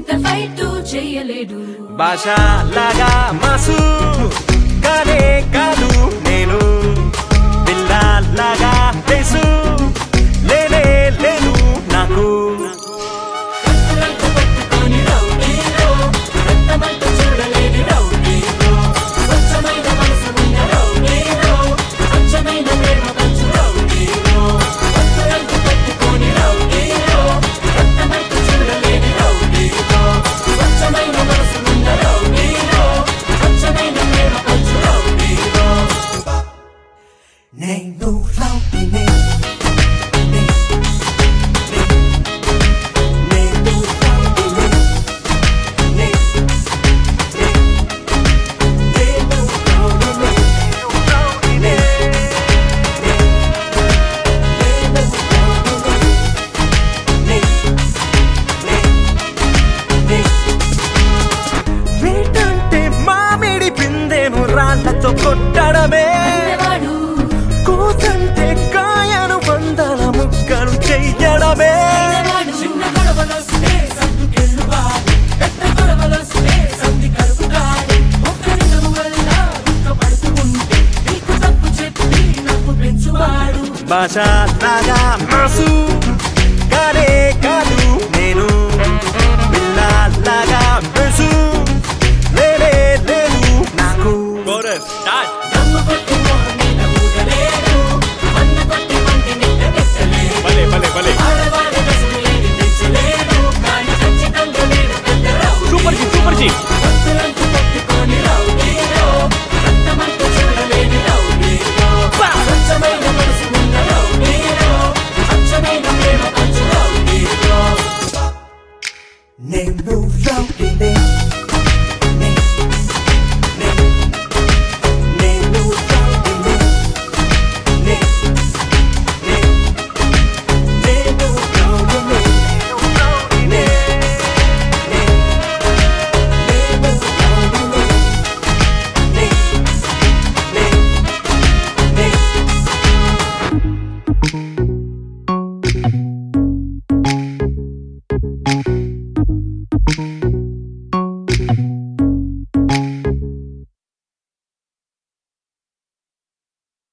ఎంత ఫైట్ చెయ్యలేడు భాష లాగా మాసు కానే కాదు నేను పిల్లలాగా తెలుసు లేనే లేదు నాకు నేను రౌడీని నే నే నేను రౌడీని నే నే నేను రౌడీని నే నే నేను రౌడీని నే నే నే వీటంటే మామిడి పిందెను రాళ్లతో కొట్టడమే వాడు కూతంటే కాయను వందల ముక్కలు చెయ్యడమే వాడు భాష లాగా మాసు కానే కాదు నేను పిల్లలాగా